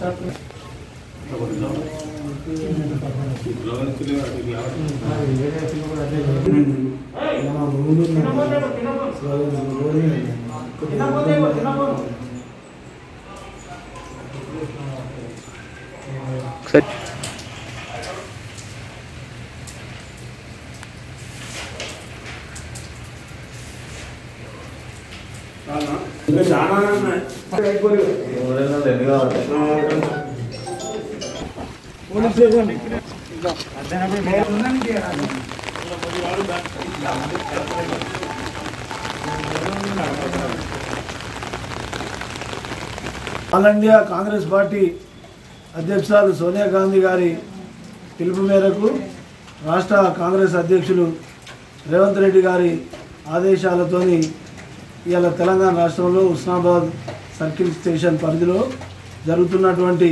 all India Congress party అధ్యక్షురాలు సోనియా గాంధీ గారి పిలుపు మేరకు రాష్ట్ర కాంగ్రెస్ అధ్యక్షులు రేవంత్ రెడ్డి గారి ఆదేశాలతోని ఇవాళ తెలంగాణ రాష్ట్రంలో ఉస్నాబాద్ సర్కిల్ స్టేషన్ పరిధిలో జరుగుతున్నటువంటి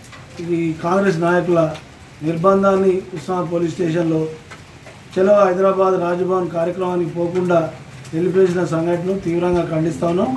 ఈ కాంగ్రెస్ నాయకుల నిర్బంధాన్ని ఉస్నాబాద్ పోలీస్ స్టేషన్లో చలో హైదరాబాద్ రాజభవన్ కార్యక్రమానికి పోకుండా నిలిపేసిన సంఘటనను తీవ్రంగా ఖండిస్తా ఉన్నాం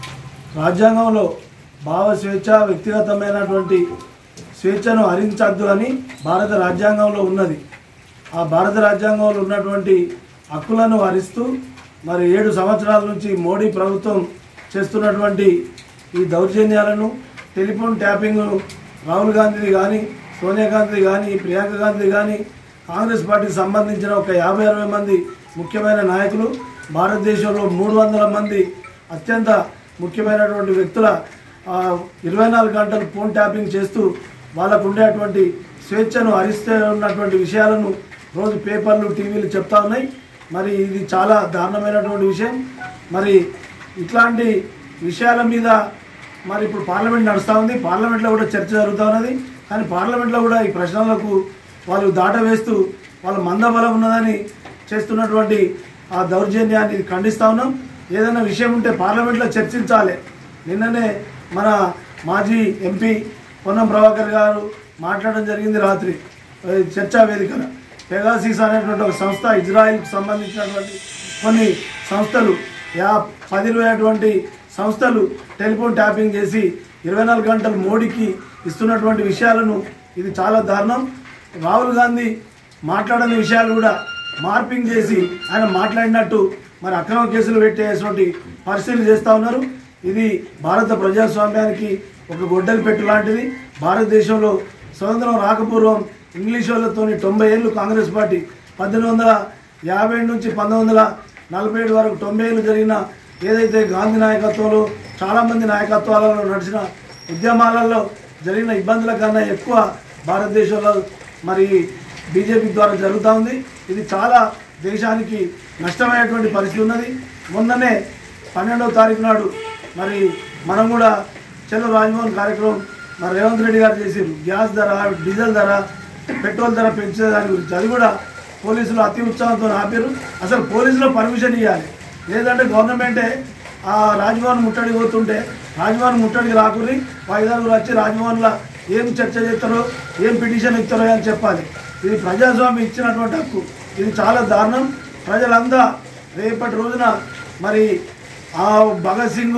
రాజ్యాంగంలో భావ స్వేచ్ఛ వ్యక్తిగతమైనటువంటి స్వేచ్ఛను హరించద్దు అని భారత రాజ్యాంగంలో ఉన్నది ఆ భారత రాజ్యాంగంలో ఉన్నటువంటి హక్కులను హరిస్తూ మరి ఏడు సంవత్సరాల నుంచి మోడీ ప్రభుత్వం చేస్తున్నటువంటి ఈ దౌర్జన్యాలను టెలిఫోన్ ట్యాపింగ్ రాహుల్ గాంధీది కానీ సోనియా గాంధీ కానీ ప్రియాంక గాంధీ కానీ కాంగ్రెస్ పార్టీకి సంబంధించిన ఒక యాభై అరవై మంది ముఖ్యమైన నాయకులు భారతదేశంలో మూడు వందల మంది అత్యంత ముఖ్యమైనటువంటి వ్యక్తుల ఆ, ఇరవై నాలుగు గంటలు ఫోన్ ట్యాపింగ్ చేస్తూ వాళ్ళకు ఉండేటువంటి స్వేచ్ఛను హరిస్తే ఉన్నటువంటి విషయాలను రోజు పేపర్లు టీవీలు చెప్తా ఉన్నాయి మరి ఇది చాలా దారుణమైనటువంటి విషయం మరి ఇట్లాంటి విషయాల మీద మరి ఇప్పుడు పార్లమెంట్ నడుస్తూ ఉంది పార్లమెంట్లో కూడా చర్చ జరుగుతూ ఉన్నది కానీ పార్లమెంట్లో కూడా ఈ ప్రశ్నలకు వాళ్ళు దాట వేస్తూ వాళ్ళ మందబలం ఉన్నదని చేస్తున్నటువంటి ఆ దౌర్జన్యాన్ని ఖండిస్తా ఉన్నాం ఏదైనా విషయం ఉంటే పార్లమెంట్లో చర్చించాలి నిన్ననే మన మాజీ ఎంపీ పొన్నం ప్రభాకర్ గారు మాట్లాడడం జరిగింది రాత్రి ఏ, చర్చా వేదికన పెగాసిస్ అనేటువంటి ఒక సంస్థ ఇజ్రాయిల్కి సంబంధించినటువంటి కొన్ని సంస్థలు యా పదివేటువంటి సంస్థలు టెలిఫోన్ ట్యాపింగ్ చేసి ఇరవై నాలుగు గంటలు మోడీకి ఇస్తున్నటువంటి విషయాలను ఇది చాలా దారుణం రాహుల్ గాంధీ మాట్లాడని విషయాలు కూడా మార్పింగ్ చేసి ఆయన మాట్లాడినట్టు మరి అక్రమ కేసులు పెట్టేటువంటి పరిస్థితులు చేస్తూ ఉన్నారు ఇది భారత ప్రజాస్వామ్యానికి ఒక గొడ్డలి పెట్టు లాంటిది భారతదేశంలో స్వతంత్రం రాకపూర్వం ఇంగ్లీష్ వాళ్ళతోని తొంభై ఏళ్ళు కాంగ్రెస్ పార్టీ పద్దెనిమిది వందల యాభై నుంచి పంతొమ్మిది వందల నలభై ఏడు వరకు తొంభై ఏళ్ళు జరిగిన ఏదైతే గాంధీ నాయకత్వంలో చాలామంది నాయకత్వాలలో నడిచిన ఉద్యమాలలో జరిగిన ఇబ్బందుల కన్నా ఎక్కువ భారతదేశంలో మరి బీజేపీ ద్వారా జరుగుతూ ఉంది ఇది చాలా దేశానికి నష్టమైనటువంటి పరిస్థితి ఉన్నది మొన్ననే పన్నెండవ తారీఖు నాడు మరి మనం కూడా చలో రాజ్భవన్ కార్యక్రమం మరి రేవంత్ రెడ్డి గారు చేసారు గ్యాస్ ధర డీజిల్ ధర పెట్రోల్ ధర పెంచే దాని గురించి అది కూడా పోలీసులు అతి ఉత్సాహంతో ఆపారు అసలు పోలీసులు పర్మిషన్ ఇవ్వాలి లేదంటే గవర్నమెంటే ఆ రాజ్భవన్ ముట్టడి పోతుంటే రాజ్భవన్ ముట్టడికి రాకుని ఐదారుగురు వచ్చి రాజ్భవన్లో ఏం చర్చ చేస్తారో ఏం పిటిషన్ ఇస్తారో అని చెప్పాలి ఇది ప్రజాస్వామ్యం ఇచ్చినటువంటి హక్కు ఇది చాలా దారుణం ప్రజలంతా రేపటి రోజున మరి ఆ భగత్ సింగ్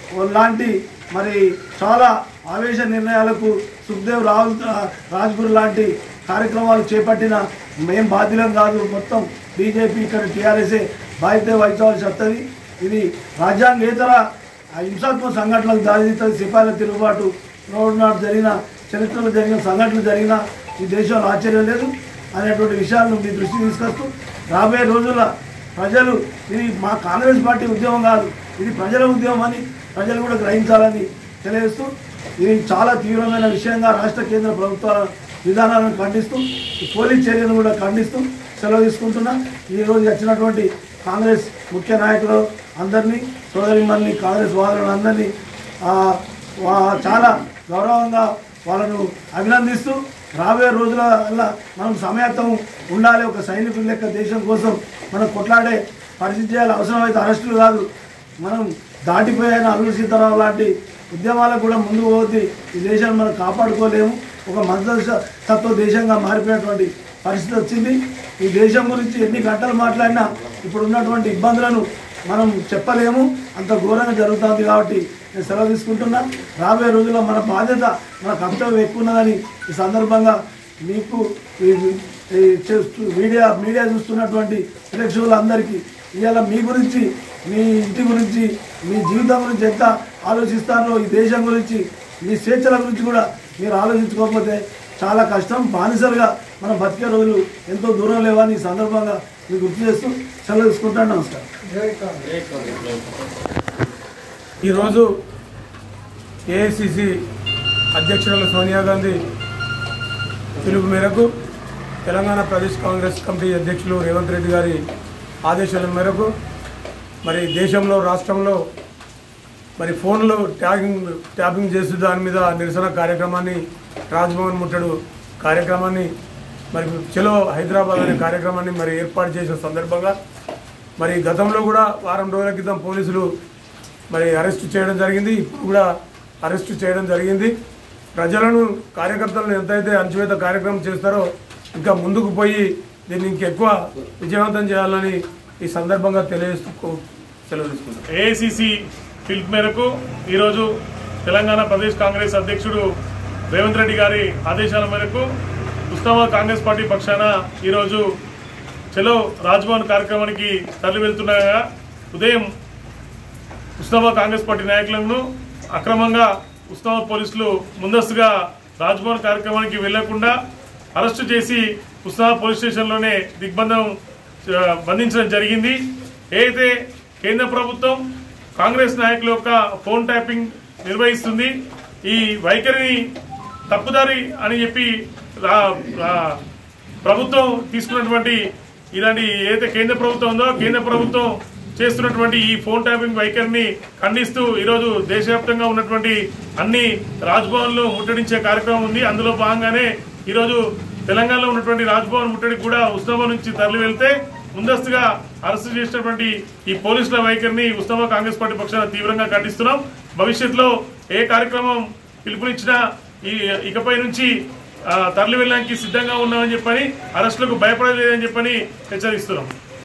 లాంటి మరి చాలా ఆవేశ నిర్ణయాలకు సుఖ్దేవ్ రాహుల్ రాజ్గురు లాంటి కార్యక్రమాలు చేపట్టిన మేం బాధ్యులం కాదు మొత్తం బీజేపీ ఇక్కడ టీఆర్ఎస్ఏ బాధ్యత వహించవలసి వస్తుంది ఇది రాజ్యాంగేతర హింసాత్మక సంఘటనలకు దారితీస్తుంది సిపాయిల తిరుగుబాటు రోడ్డు నాడు జరిగిన చరిత్రలో జరిగిన సంఘటనలు జరిగిన ఈ దేశంలో ఆశ్చర్యం లేదు అనేటువంటి విషయాలను మీ దృష్టికి తీసుకొస్తూ రాబోయే రోజుల్లో ప్రజలు ఇది మా కాంగ్రెస్ పార్టీ ఉద్యమం కాదు ఇది ప్రజల ఉద్యమం అని ప్రజలు కూడా గ్రహించాలని తెలియజేస్తూ ఇది చాలా తీవ్రమైన విషయంగా రాష్ట్ర కేంద్ర ప్రభుత్వాల విధానాలను ఖండిస్తూ ఈ పోలీస్ చర్యలను కూడా ఖండిస్తూ సెలవు తీసుకుంటున్నా ఈ రోజు వచ్చినటువంటి కాంగ్రెస్ ముఖ్య నాయకులు అందరినీ సోదరిమల్ని కాంగ్రెస్ వాదులను అందరినీ ఆ, వా- చాలా గౌరవంగా వాళ్ళను అభినందిస్తూ రాబోయే రోజుల వల్ల మనం సమయత్వం ఉండాలి ఒక సైనికుల లెక్క దేశం కోసం మనం కొట్లాడే పరిస్థితి చేయాలి అవసరమైతే అరెస్టులు కాదు మనం దాటిపోయిన అల్లు సీతారాం లాంటి ఉద్యమాలకు కూడా ముందుకు పోతే ఈ దేశాన్ని మనం కాపాడుకోలేము ఒక మద్దతు తత్వ దేశంగా మారిపోయినటువంటి పరిస్థితి వచ్చింది ఈ దేశం గురించి ఎన్ని గంటలు మాట్లాడినా ఇప్పుడు ఉన్నటువంటి ఇబ్బందులను మనం చెప్పలేము అంత ఘోరంగా జరుగుతుంది కాబట్టి నేను సెలవు తీసుకుంటున్నా రాబోయే రోజుల్లో మన బాధ్యత మన కర్తవ్యం ఎక్కువ ఉన్నదని ఈ సందర్భంగా మీకు ఈ ఈ చేస్తూ- మీడియా మీడియా చూస్తున్నటువంటి ప్రేక్షకులందరికీ ఇవాళ మీ గురించి మీ ఇంటి గురించి మీ జీవితం గురించి ఎంత ఆలోచిస్తారో ఈ దేశం గురించి మీ స్వేచ్ఛల గురించి కూడా మీరు ఆలోచించుకోకపోతే చాలా కష్టం బానిసలుగా మనం బతికే రోజులు ఎంతో దూరం లేవని ఈ సందర్భంగా మీకు గుర్తు చేస్తూ సెలవు తీసుకుంటాను నమస్కారం ఈరోజు ఏఐసిసి అధ్యక్షురాలు సోనియా గాంధీ పిలుపు మేరకు తెలంగాణ ప్రదేశ్ కాంగ్రెస్ కమిటీ అధ్యక్షులు రేవంత్ రెడ్డి గారి ఆదేశాల మేరకు మరి దేశంలో రాష్ట్రంలో మరి ఫోన్లో ట్యాగింగ్ ట్యాపింగ్ చేస్తూ దాని మీద నిరసన కార్యక్రమాన్ని రాజ్భవన్ ముట్టడు కార్యక్రమాన్ని మరి చలో హైదరాబాద్ అనే కార్యక్రమాన్ని మరి ఏర్పాటు చేసిన సందర్భంగా మరి గతంలో కూడా వారం రోజుల క్రితం పోలీసులు మరి అరెస్ట్ చేయడం జరిగింది ఇప్పుడు కూడా అరెస్ట్ చేయడం జరిగింది ప్రజలను కార్యకర్తలను ఎంతైతే అణచివేత కార్యక్రమం చేస్తారో ఇంకా ముందుకు పోయి దీన్ని ఇంకెక్కువ విజయవంతం చేయాలని ఈ సందర్భంగా తెలియజేస్తూ సెలవు తీసుకుంటాం ఏఐసిసి పిలుపు మేరకు ఈరోజు తెలంగాణ ప్రదేశ్ కాంగ్రెస్ అధ్యక్షుడు రేవంత్ రెడ్డి గారి ఆదేశాల మేరకు ఉస్మానాబాద్ కాంగ్రెస్ పార్టీ పక్షాన ఈరోజు చలో రాజ్భవన్ కార్యక్రమానికి తరలి వెళ్తుండగా ఉదయం ఉస్మానాబాద్ కాంగ్రెస్ పార్టీ నాయకులను అక్రమంగా ఉస్మానాబాద్ పోలీసులు ముందస్తుగా రాజ్భవన్ కార్యక్రమానికి వెళ్లకుండా అరెస్టు చేసి ఉస్మానాబాద్ పోలీస్ స్టేషన్లోనే దిగ్బంధం ఆ, బంధించడం జరిగింది ఏదైతే కేంద్ర ప్రభుత్వం కాంగ్రెస్ నాయకుల యొక్క ఫోన్ ట్యాపింగ్ నిర్వహిస్తుంది ఈ వైఖరిని తప్పుదారి అని చెప్పి రా- రా- ప్రభుత్వం తీసుకున్నటువంటి ఇలాంటి ఏదైతే కేంద్ర ప్రభుత్వం ఉందో కేంద్ర ప్రభుత్వం చేస్తున్నటువంటి ఈ ఫోన్ ట్యాపింగ్ వైఖరిని ఖండిస్తూ ఈరోజు దేశవ్యాప్తంగా ఉన్నటువంటి అన్ని రాజ్భవన్లు ముట్టడించే కార్యక్రమం ఉంది అందులో భాగంగానే ఈరోజు తెలంగాణలో ఉన్నటువంటి రాజ్భవన్ ముట్టడికి కూడా ఉస్మానాబాద్ నుంచి తరలి వెళ్తే ముందస్తుగా అరెస్టు చేసినటువంటి ఈ పోలీసుల వైఖరిని ఉస్మానాబాద్ కాంగ్రెస్ పార్టీ పక్షాన తీవ్రంగా ఖండిస్తున్నాం భవిష్యత్తులో ఏ కార్యక్రమం పిలుపునిచ్చినా ఈ ఇకపై నుంచి ఆ, తరలి వెళ్ళడానికి సిద్ధంగా ఉన్నామని చెప్పని అరెస్టులకు భయపడలేదని చెప్పని హెచ్చరిస్తున్నాం